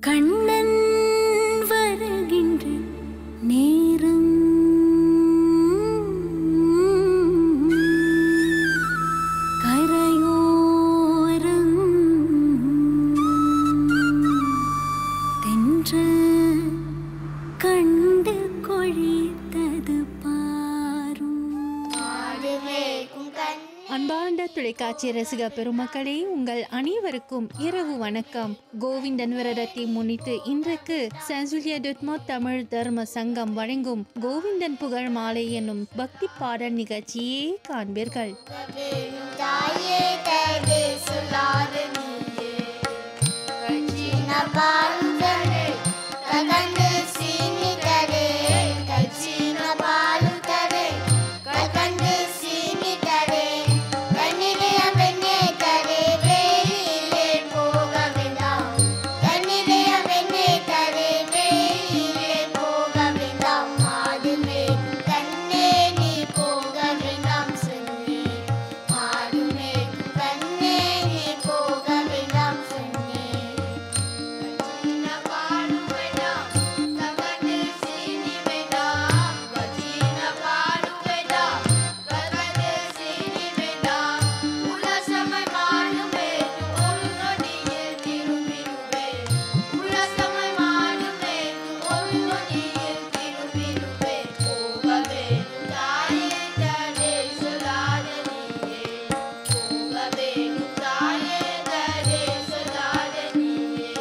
கண்ணன் வருகின்ற நேரம் கரையோரம் தென்றல் கண்டு கொழித்தது பாரும் அன்பார்ந்த தொலைக்காட்சி ரசிக பெருமக்களே உங்கள் அனைவருக்கும் இரவு வணக்கம் கோவிந்தன் விரதத்தை முன்னிட்டு இன்றைக்கு சான்சுலியா டுட்மா தமிழ் தர்ம சங்கம் வழங்கும் கோவிந்தன் புகழ் மாலை என்னும் பக்தி பாடல் நிகழ்ச்சியே காண்பீர்கள் தாயே தரு சொல்லாத நீயே கட்சின பாலுதரே ககண்டு சீனி தரே கட்சின பாலுதரே ககண்டு சீனி தரே கண்ணிலைய பெண்ணே தரே வேலியிலே போக வேண்டாம் கண்ணிலைய பெண்ணே தரே வேலியிலே போக வேண்டாம் மாடு மேய்க்கும் கண்ணே நீ போக வேண்டாம் சொன்னேன் மாடு மேய்க்கும் கண்ணே நீ போக வேண்டாம் சொன்னேன் கச்சின பாடு வேண்டாம் ககண்டு சீனி வேண்டாம் கச்சின பாடு வேண்டாம் ககண்டு சீனி வேண்டாம் உலசமை மாடு மேய்க்கும் ஒரு நொடியில் திரும்பிடுவேன் உலசமை மாடு மேய்க்கும் ஒரு நொடியில் திரும்பிடுவேன் போக வேணும் தாயே தடை சொல்லாத நீயே போக வேணும் தாயே தடை சொல்லாத நீயே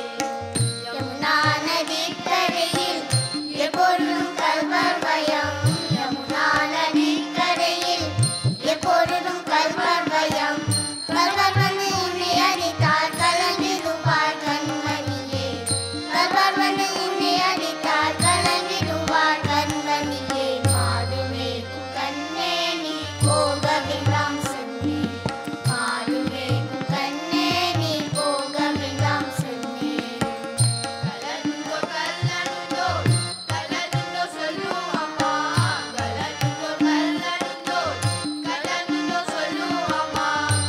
யமுனா நதிக்கரையில் எப்பொழுதும் கல்வர் பயம் யமுனா நதிக்கரையில் எப்பொழுதும் கல்வர் பயம் கல்வர் வந்து உன்னை அடித்தால் கலங்கிடுவார் கண்மணியே கல்வர் வந்து உன்னை அடித்தால் கலங்கிடுவார் கண்மணியே மாடு மேய்க்கும் கண்ணே நீ போக வேண்டாம் சொன்னேன் மாடு மேய்க்கும் கண்ணே நீ போக வேண்டாம் சொன்னேன் கலனுண்டோ கல்லனுண்டோ கலனுண்டோ சொல்லு அம்மா கலனுண்டோ கல்லனுண்டோ கலனுண்டோ சொல்லு அம்மா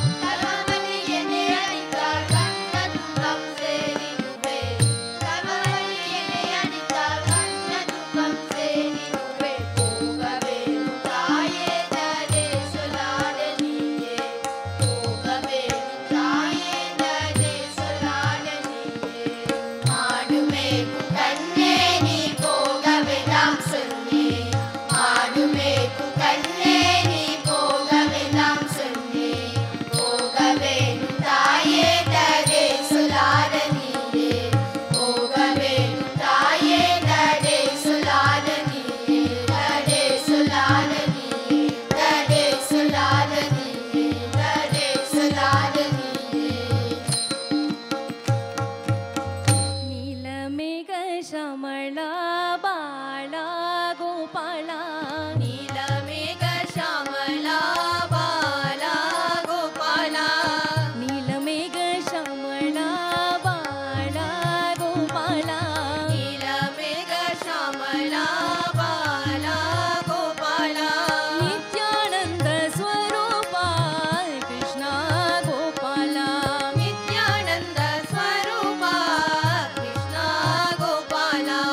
கலவனி என்னை அடித்தால் கண்ண துக்கம் சேரிடுவே கலவனி என்னை அடித்தால் கண்ண துக்கம் சேரிடுவே போக வேணும் தாயே தடை சொல்லாத நீயே போக வேணும் தாயே தடை சொல்லாத நீயே மாடு மேய்க்கும் கண்ணே நீ போக வேண்டாம் சொன்னேன் மாடு மேய்க்கும் கண்ணே நீ போக வேண்டாம் சொன்னேன் போக வேணும் தாயே தடை சொல்லாத நீயே போக வேணும் தாயே தடை சொல்லாத நீயே தடை சொல்லாத நீயே தடை சொல்லாத நீயே தடை சொல்லாத நீயே நீலமேக சமளா பாலா கோபாலா நீலமேக ஷாமலா பாலா கோபாலா நீலமேக சமளா பாலா கோபாலா நீலமேக ஷாமலா பாலா கோபாலா நித்யானந்த ஸ்வரூபா கிருஷ்ணா கோபாலா நித்யானந்த ஸ்வரூபா கிருஷ்ணா கோபாலா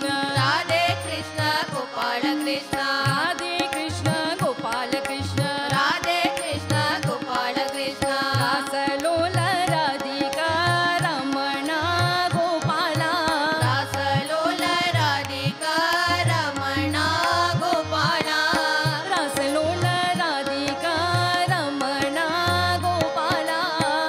कृष्ण राधे कृष्ण गोपाल कृष्ण राधे कृष्ण गोपाल कृष्ण राधे कृष्ण गोपाल कृष्ण रासलोल राधिका रमणा गोपाला रासलोल राधिका रमणा गोपाला रासलोल राधिका रमणा गोपाला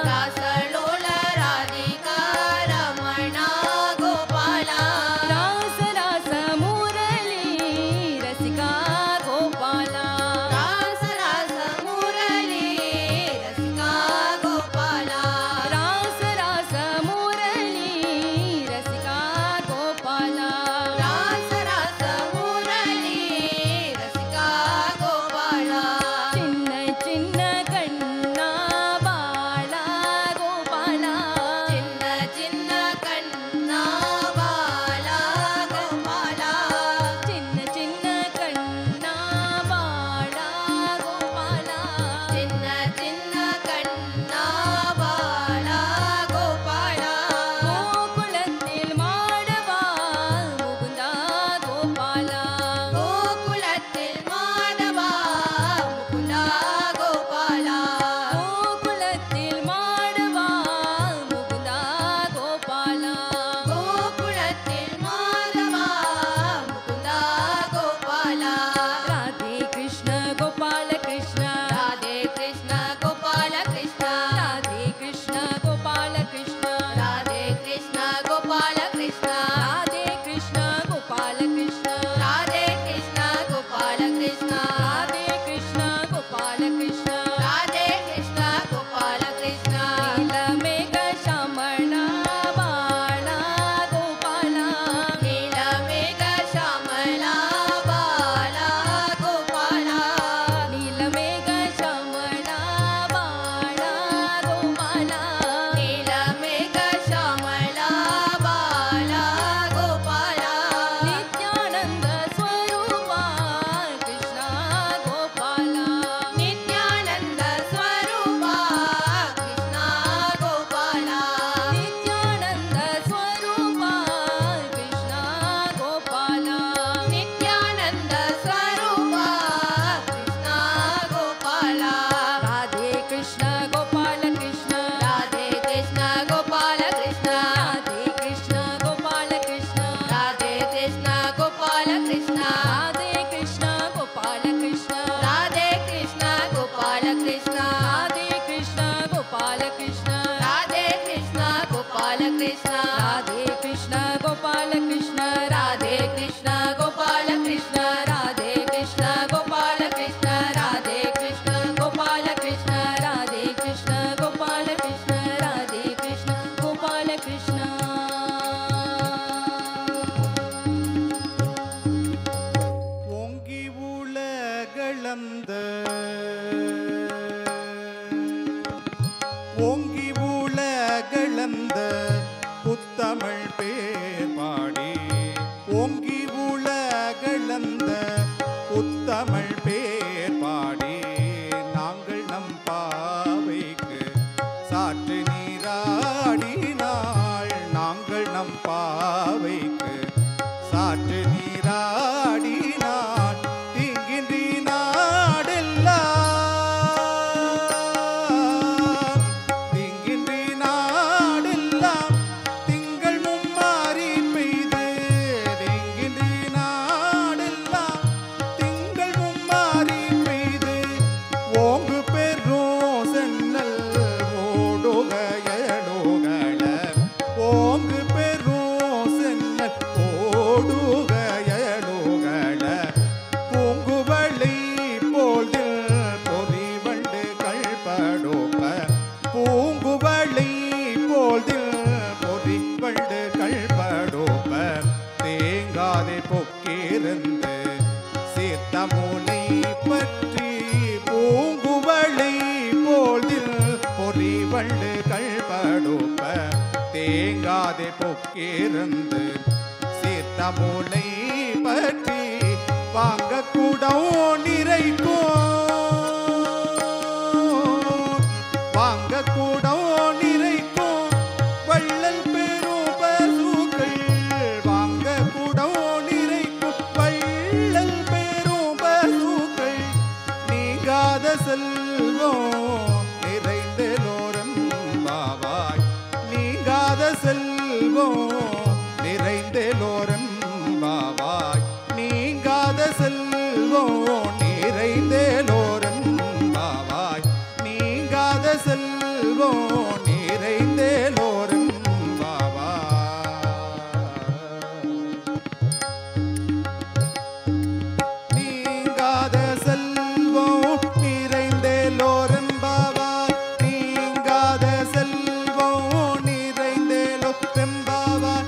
रासलोल राधिका रमणा गोपाला रास रास मुरली रसिका गोपाला रास रास मुरली रसिका गोपाला रास रास मुरली रसिका गोपाला रास रास मुरली रसिका गोपाला चिन्न चिन्न कण्णा बाला गोपाला चिन्न चिन्न कण्णा बाला गोपाला चिन्न चिन्न कण्णा बाला गोपाला चिन्न चिन्न कण्णा बाला गोपाला गोकुलத்தில் மாடவா முகுந்தா கோபாலா गोकुलத்தில் माधवा मुकुन्दा गोपाला கோகுலத்தில் மாடவா முகுந்தா கோபாலா गोकुलத்தில் माधवा मुकुन्दा गोपाला ராதே கிருஷ்ண கோபால கிருஷ்ண राधे कृष्ण गोपाल कृष्ण ராதே கிருஷ்ண கோபால கிருஷ்ண राधे कृष्ण गोपाल कृष्ण ராதே கிருஷ்ண கோபால கிருஷ்ண राधे कृष्ण गोपाल कृष्ण ராதே கிருஷ்ண கோபால கிருஷ்ண राधे कृष्ण गोपाल कृष्ण நீலமேக சமணா பாலா கோபாலா नीलमेघ श्यामला बाला गोपाला நீலமேக சமணா பாலா கோபாலா नीलमेघ श्यामला बाला गोपाला நித்யானந்த ஸ்வரூபா கிருஷ்ணா கோபாலா नित्यानन्द स्वरूपा कृष्णा गोपाला நித்யானந்த ஸ்வரூபா கிருஷ்ணா கோபாலா नित्यानन्द स्वरूपा कृष्णा गोपाला ராதே கிருஷ்ண கோபால கிருஷ்ண राधे कृष्ण गोपाल कृष्ण ராதே கிருஷ்ண கோபால கிருஷ்ண राधे कृष्ण गोपाल कृष्ण ராதே கிருஷ்ண கோபால கிருஷ்ண राधे कृष्ण गोपाल कृष्ण ராதே கிருஷ்ண கோபால கிருஷ்ண राधे कृष्ण गोपाल कृष्ण ராதே கிருஷ்ண கோபால கிருஷ்ண ராதே கிருஷ்ண கோபால கிருஷ்ண ராதே கிருஷ்ண கோபால கிருஷ்ண ராதே கிருஷ்ண கோபால கிருஷ்ண ராதே கிருஷ்ண கோபால கிருஷ்ண ராதே கிருஷ்ண கோபால கிருஷ்ண ஓங்கி உலகளந்த ஓங்கி உலகளந்த புத்தமிழ் பேர் பாடி ஓங்கி உலகளந்த புத்தமிழ் பேர் பாடி நாங்கள் நம் பாவைக்கு சாற்று நீராடினாள் நாங்கள் நம் பாவைக்கு சாற்று நீராடினாள் தீங்கின்றி நாடெல்லாம் தீங்கின்றி நாடெல்லாம் திங்கள் மும்மாறி பெய்து தீங்கின்றி நாடெல்லாம் திங்கள் மும்மாறி பெய்து ஓங்கு பெரும் சென்னல் ஓடுகையடுகள ஓங்கு பெரும் சென்னல் ஓடுகையடுகள பூங்குவளை போதில் பொறிவண்டு கள்படுப்ப பூங்குவளை போதில் பொறிவண்டு கள்படுப்ப தேங்காதை பொக்கிருந்து சீர்த்த மூலை பற்றி பூங்குவளை போதில் பொறிவண்டு கள்படுப்ப தேங்காதை பொக்கிருந்து சீர்த்த மூலை பற்றி வாங்க கூடம் நிறைக்கும் வாங்க கூடம் நிறைக்கும் வள்ளல் பெரும் பசுக்கள் வாங்க கூடம் நீங்காத செல்வம் நிறைந்தேலோரம் பாவாய் நீங்காத செல்வம் நிறைந்தேலோரம் பாவாய் நீங்காத செல்வம் நிறைந்தேலோரம் பாவாய் நீங்காத செல்வம் நிறைந்தேலோரம் பாவாய் நீங்காத செல்வம் நிறைந்தேலோரெம்பாவாய் நீங்காத செல்வம் நிறைந்தேலோ ரெம்பாவாய்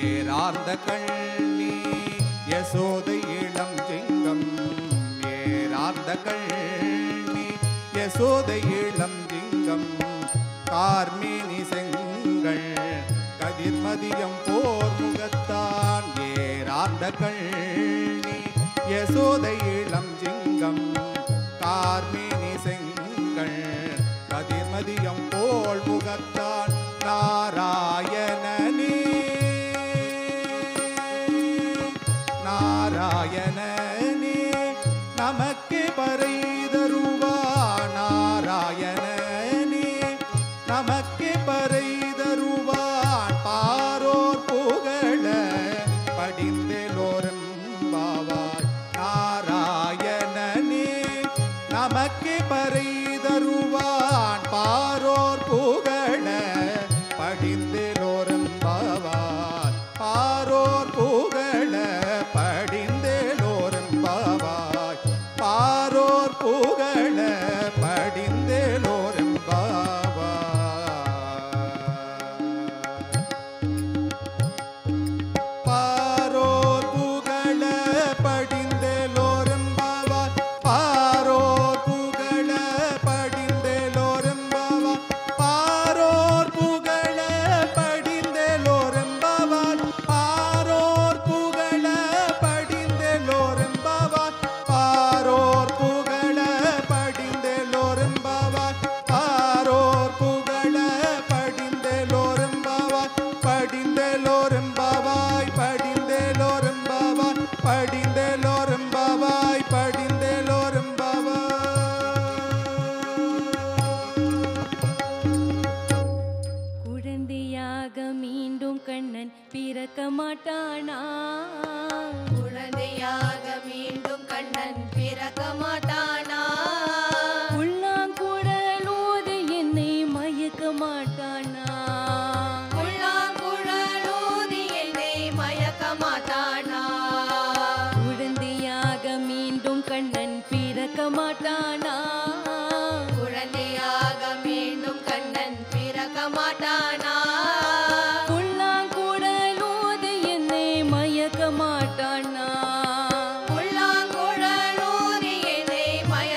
ஏரார்ந்த கண்ணி யசோதை இளம் சிங்கம் ஏரார்ந்த கண்ணி யசோதை இளம் சிங்கம் கார்மேனி செங்கல் கதிர்மதியம் போர் முகத்தான் ஏரார்ந்த கண்ணி யசோதை இளம் சிங்கம் கார்மேனி செங்கல் கதிர்மதியம் போல் முகத்தான் நாராயணனே நாராயணனே நமக்கு பறை தருவா நாராயணனே நமக்கு பறை தருவான் பாரோர் புகழ படிந்தெலோரும் பாவாய் நாராயணனே நமக்கு பறை தருவான் பாரோர் புகழ படிந்தெலோரும் பாவாய் பாரோர் புகழ படிந்தேலோரும் பாவாய் பாரோர் புகழ படிந்தேலோரும் பாவாய் பாரோர் புகழ படிந்தேலோரும் பாவாய் பாரோர் புகழ படிந்தேலோரும் பாவாய் பாரோர் புகழ படிந்தேலோரும் பாவாய் பாரோர் புகழ படிந்தேலோரும் பாவாய் பாரோர் புகழ படிந்தேலோரும் பாவாய் பாரோர் புகழ படிந்தேலோரும் பாவாய் படிந்தேலோரும் பாவாய் படிந்தேலோரும் பாவாய் படிந்தேலோரும் பாவாய் படிந்தேலோரும் பாவாய் குழந்தையாக மீண்டும் கண்ணன் பிறக்க மாட்டானா குழந்தையாக மீண்டும் கண்ணன் பிறக்க மாட்டானா புல்லாங்குழலோது என்னை மயக்க மாட்டானா புல்லாங்குழலூதி என்னை மயக்க மாட்டானா குழந்தையாக மீண்டும் கண்ணன் பிறக்க மாட்டானா குழந்தையாக மீண்டும் கண்ணன் பிறக்க மாட்டானா புல்லாங்குழலோது என்னை மயக்க மாட்டானா புல்லாங்குழலூதி என்னை மயக்க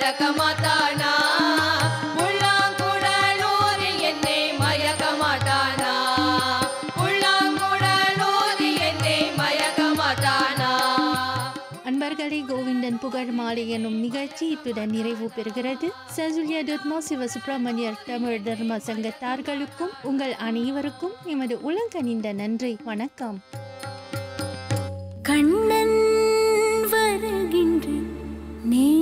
பிறக்க மாட்டானா புல்லாங்குழலூரில் என்னை மயக்க மாட்டானா புல்லாங்குழலூரில் என்னை மயக்க மாட்டானா அன்பர்களே கோவிந்தன் புகழ் மாலை எனும் நிகழ்ச்சி இத்துடன் நிறைவு பெறுகிறது சசுலியா டுத்மா சிவசுப்பிரமணியர் தமிழ் தர்ம சங்கத்தார்களுக்கும் உங்கள் அனைவருக்கும் எமது உலங்கனிந்த நன்றி வணக்கம் கண்ணன் வருகின்ற நேரம்